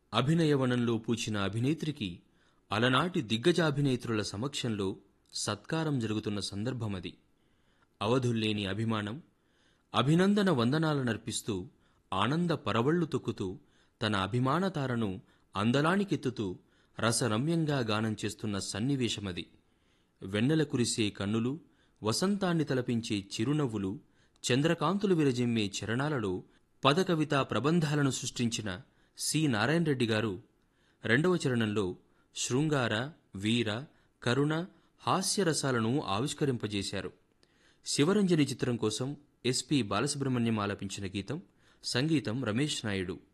అభినయవనంలో పూచిన అభినేత్రికి అలనాటి దిగ్గజాభినేత్రుల సమక్షంలో సత్కారం జరుగుతున్న సందర్భమది అవధుల్లేని అభిమానం అభినందన వందనాలనర్పిస్తూ ఆనంద పరవళ్లు తొక్కుతూ తన అభిమానతారను అందలానికెత్తుతూ రసరమ్యంగా గానం చేస్తున్న సన్నివేశమది వెన్నెల కురిసే కన్నులు వసంతాన్ని తలపించే చిరునవ్వులు చంద్రకాంతులు విరజిమ్మే చరణాలలో పదకవితా ప్రబంధాలను సృష్టించిన సి నారాయణ రెడ్డి గారు రెండవ చరణంలో శృంగార వీర కరుణ హాస్యరసాలను ఆవిష్కరింపజేశారు శివరంజని చిత్రం కోసం ఎస్పి బాలసుబ్రహ్మణ్యం ఆలపించిన గీతం సంగీతం రమేష్ నాయుడు